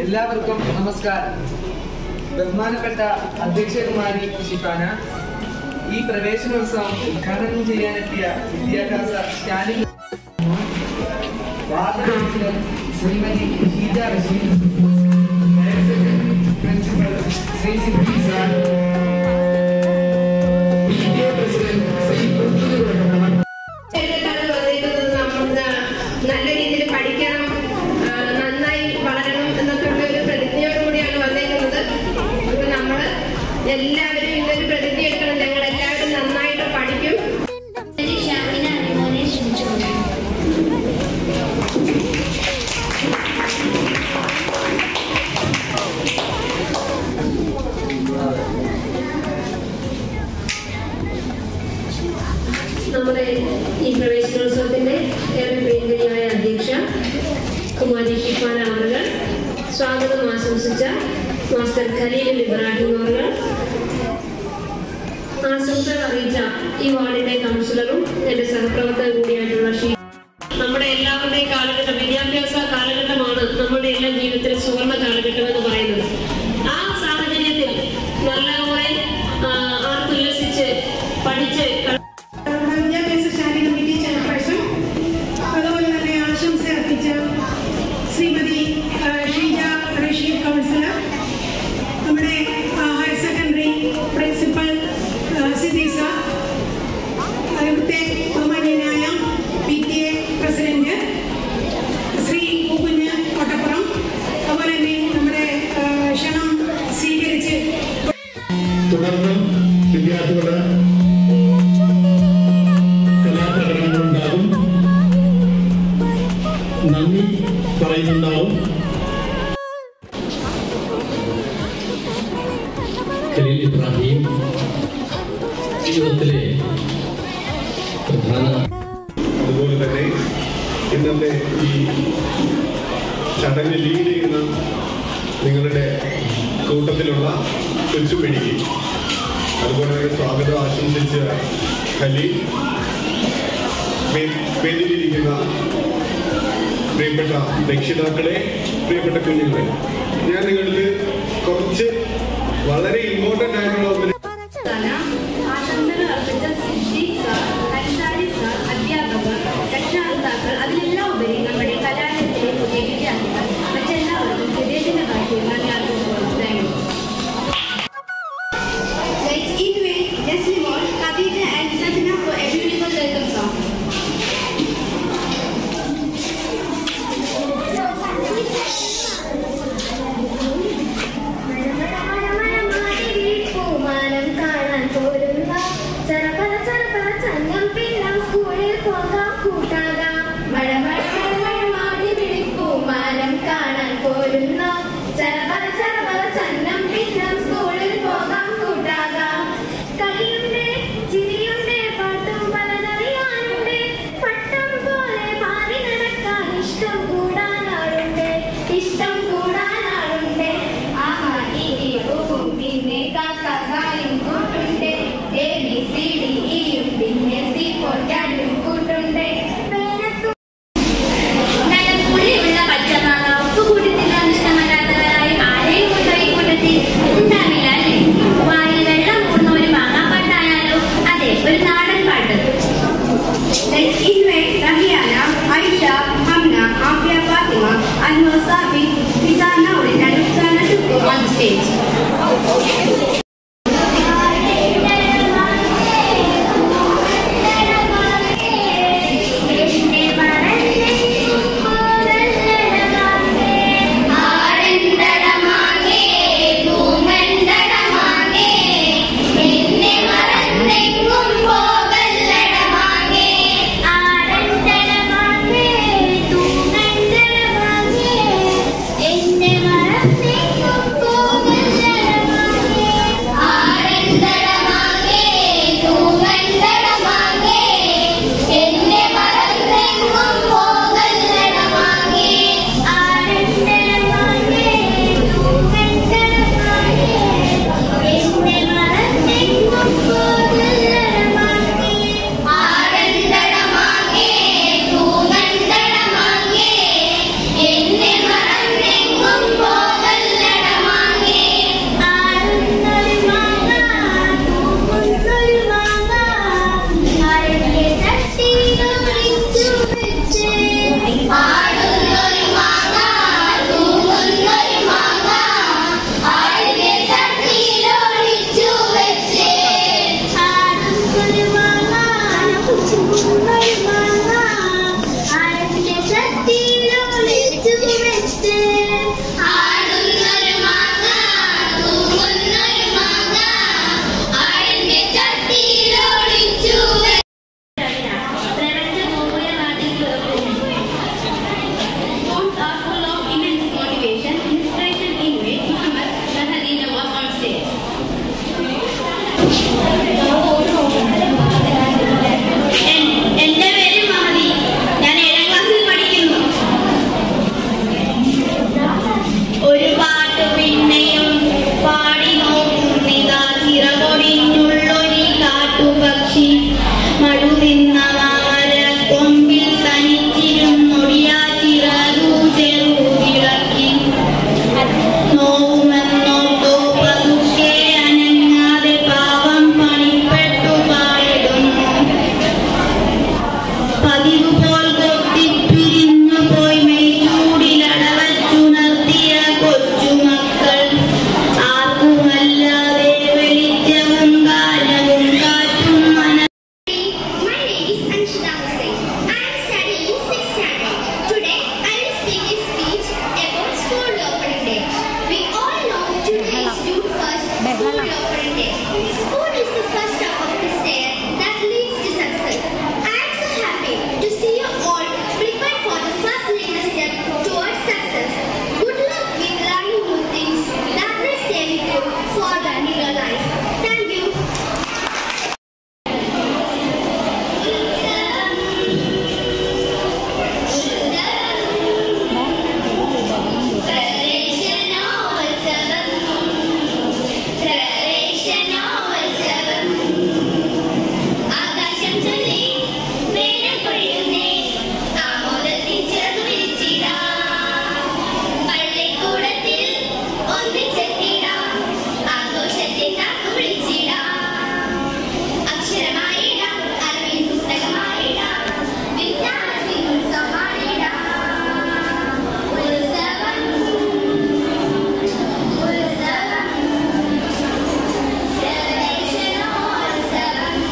എല്ലാവർക്കും നമസ്കാരം ബഹുമാനപ്പെട്ട അധ്യക്ഷകുമാരി ഷിഫാന ഈ പ്രവേശനോത്സവം ഉദ്ഘാടനം ചെയ്യാനെത്തിയ വിദ്യാഭ്യാസ Stalin ward councillor Shrimati Sheeja Basheer principal Shri Siddhi sir PTA president Shri Puthur Venkattaman ചെറുതാണ് വന്നിരിക്കുന്നത് നമ്മൾ നല്ല രീതിയിൽ പഠിക്കണം ആ, നന്നായി വളരണം എന്നൊക്കെ ഉള്ള ഒരു പ്രതിജ്ഞയോടുകൂടിയാണ് വന്നേക്കുന്നത് അപ്പൊ നമ്മള് എല്ലാവരും ഇന്നൊരു പ്രതിജ്ഞ എടുക്കണം ഞങ്ങൾ എല്ലാവരും നന്നായിട്ട് പഠിക്കും ശ്യാമിനെ അറിയുന്നതിനെ ക്ഷണിച്ചുകൊള്ളു നമ്മുടെ ഈ പ്രവേശനോത്സവത്തിന്റെ ഏറെ പ്രിയങ്കരിയായ അധ്യക്ഷ കുമാരി ഷിഫാൻ അവറുകൾ സ്വാഗതം ആശംസിച്ച മാസ്റ്റർ ഖലീൽ ഇബ്രാഹിം അവറുകൾ ആശംസകൾ അറിയിച്ച ഈ വാർഡിന്റെ കൗൺസിലറും എന്റെ സഹപ്രവർത്തക കൂടിയായിട്ടുള്ള ഷീ നമ്മുടെ എല്ലാവരുടെയും കാലഘട്ടം വിദ്യാഭ്യാസ കാലഘട്ടമാണ് നമ്മുടെ എല്ലാ ജീവിതത്തിലെ സുവർണ കാലഘട്ടം എന്ന് പറയുന്നത് ആ സാഹചര്യത്തിൽ നല്ല കുറെ ആർത്തുല്ലസിച്ച് പഠിച്ച് വിദ്യാഭ്യാസ സ്റ്റാൻഡിംഗ് കമ്മിറ്റി ചെയർപേഴ്സൺ അതുപോലെ തന്നെ ആശംസ അർപ്പിച്ച ശ്രീമതി ആ, ഷീജ റഷീദ് കൗൺസിലർ നമ്മുടെ ആ, ഹയർ സെക്കൻഡറി പ്രിൻസിപ്പൽ ആ, സിദ്ദീഖ ഇവിടുത്തെ ബഹുമാന്യനായ P T A president Shri Kunju Kottappuram അതുപോലെ തന്നെ നമ്മുടെ ആ, ക്ഷണം സ്വീകരിച്ച് തുടർന്ന് വിദ്യാർത്ഥികളുടെ കലാപ്രകടനങ്ങളുണ്ടാകും നന്ദി പറയുന്നുണ്ടാവും ഖലീൽ ഇബ്രാഹിം ജീവിതത്തിലെ പ്രധാന അതുപോലെ തന്നെ ഇന്നത്തെ ഈ ചടങ്ങ് ലീഡ് ചെയ്യുന്ന നിങ്ങളുടെ കൂട്ടത്തിലുള്ള കൊച്ചുപിടിക്ക് അതുപോലെ തന്നെ സ്വാഗതം ആശംസിച്ച ഖലീൽ വേ- വേദിയിലിരിക്കുന്ന പ്രിയപ്പെട്ട രക്ഷിതാക്കളെ പ്രിയപ്പെട്ട കുഞ്ഞുങ്ങളെ ഞാൻ നിങ്ങൾക്ക് കുറച്ച് വളരെ ഇമ്പോർട്ടൻ്റ് ആയിട്ടുള്ള ഒന്ന് ആശംസകൾ അർപ്പിച്ച സിദ്ദീഖ് സാർ അൻസാരി സാർ അധ്യാപകർ രക്ഷാകർത്താക്കൾ അതിലെല്ലാം ഉപരി നമ്മുടെ കലാലയത്തിലെ പുതിയ വിദ്യാർത്ഥികൾ മറ്റെല്ലാവർക്കും ഹൃദയത്തിന്റെ ഭാഷയിൽ നന്ദി ആർപ്പിച്ചുകൊള്ളു thank you Let's invite Neslimon, Kavita and Sajna for a beautiful welcome song. പൂമാനം കാണാൻ പോരുന്ന ചെറുപറ ചെറുപറ ചങ്ങം പിന്നം സ്കൂളിൽ പോകാം കൂട്ടാകാം മഴ മഴ മഴ മഴ മാടി വിളിപ്പൂമാനം കാണാൻ പോരുന്ന ചെറുപറ ചെറുപറ ചന്നം പിന്നം സ്കൂളിൽ പോകാം കൂട്ടാകാം കളിയുണ്ട് ചിരിയുണ്ട് പാട്ടും പലതറിയാനുണ്ട് പട്ടം പോലെ പാറി നടക്കാൻ ഇഷ്ടം കൂടാനാളുണ്ട് ഇഷ്ടം കൂടാനാളുണ്ട് ആഹാ ഈ പൂവും പിന്നെ കാക്കായും കൂട്ടുണ്ട് എന്റെ പേര് മഹതി ഞാൻ ഏഴാം ക്ലാസ്സിൽ പഠിക്കുന്നു ഒരു പാട്ട് പിന്നെയും പാടി നോക്കുന്നിതാ ചിറകൊടിഞ്ഞുള്ളൊരി കാട്ടുപക്ഷി മഴു തിന്ന മാമര കൊമ്പിൽ തനിച്ചിരുന്നൊടിയാ ചിറകു ചെറുതിളക്കി നോവുമെന്നോട്ടോ പതുക്കെ അനങ്ങാതെ പാവം പണിപ്പെട്ടു പാടുന്നു പതിവ് പോൽ കൊത്തിപ്പിരിഞ്ഞു പോയി മെയ്ച്ചൂടിലടവച്ചുണർത്തിയ കൊച്ചുമക്കൾ ആർക്കുമല്ലാതെ വെളിച്ചവും കാലവും കാറ്റും മന My name is Anshita Hussain. I am studying in 6th standard. Today, I will speak a speech about school opening day. We all know today is June 1st, school opening day. School is the first step of the stair that leads to success. I am so happy to see you all prepared for the first legal step towards success. Good luck with learning new things that will stay with you for the legal life. Thank you. ആകാശം ചൊല്ലി വേനം പൊഴിയുന്നേ ആമോദത്തിൻ ചിറകു വിരിച്ചിടാം പള്ളിക്കൂടത്തിൽ ഒന്നിച്ചെത്തിടാം ആഘോഷത്തിൻ നാക്കു വിളിച്ചിടാം അക്ഷരമായിടാം അറിവിൻ പുസ്തകമായിടാം വിജ്ഞാനത്തിൻ ഉത്സവമായിടാം ഉത്സവം ഉത്സവം പ്രവേശനോത്സവം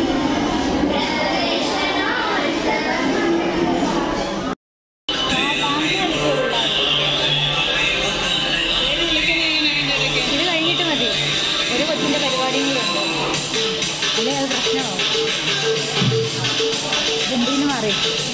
പ്രവേശനോത്സവം ഇത് കഴിഞ്ഞിട്ട് മതി ഒരു കൊച്ചിന്റെ പരിപാടിയും കൂടെ ഉണ്ട് അല്ലേ അത് പ്രശ്നമാവും എന്തിനു മാറി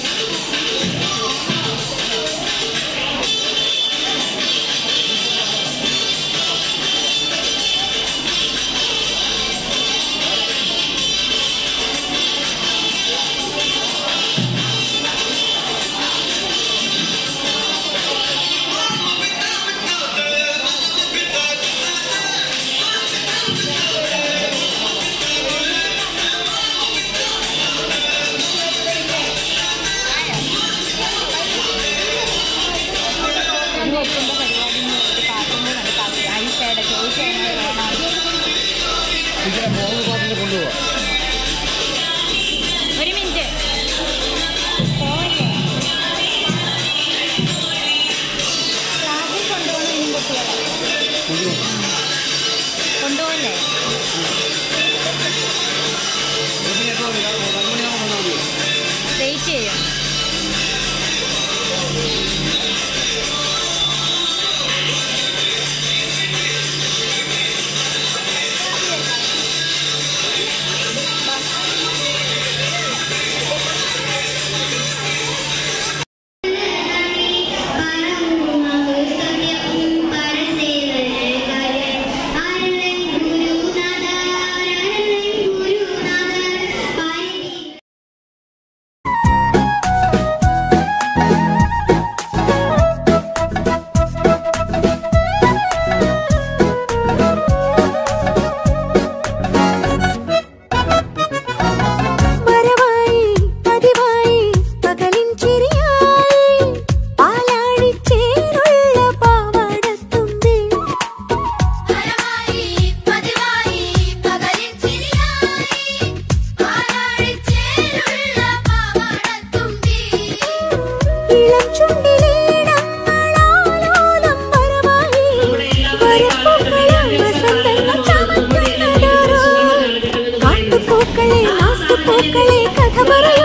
ഒരു കൊച്ചിന്റെ പരിപാടിയും കൂടെ ഒരു പാട്ടും കൂടെ ഉണ്ട് കാപ്പി ഐഷയുടെ ചോദിച്ചു കഴിഞ്ഞാൽ വേണം ഒരു മിനിറ്റ് പോവല്ലേ ക്ലാസ്സിൽ കൊണ്ടുപോകണം ഇനിയും കുട്ടികളെ കൊണ്ടുപോകല്ലേ വെയിറ്റ് ചെയ്യും വരവായി പതിവായി പകലിൻ ചിരിയായി പാലാഴിച്ചേലുള്ള പാവാടത്തുമ്പി പരമായി പതിവായി പകലിൻ ചിരിയായി ആരാടിച്ചേരുള്ള പാവാടത്തുമ്പി ഇളം ചുണ്ടിലീടങ്ങളാലോലം വരവായി വരപ്പൂക്കളാം വസന്തങ്ങൾ ചമയ്ക്കുന്നതാരോ കാട്ടുപൂക്കളെ നാട്ടുപൂക്കളെ കഥ പറയും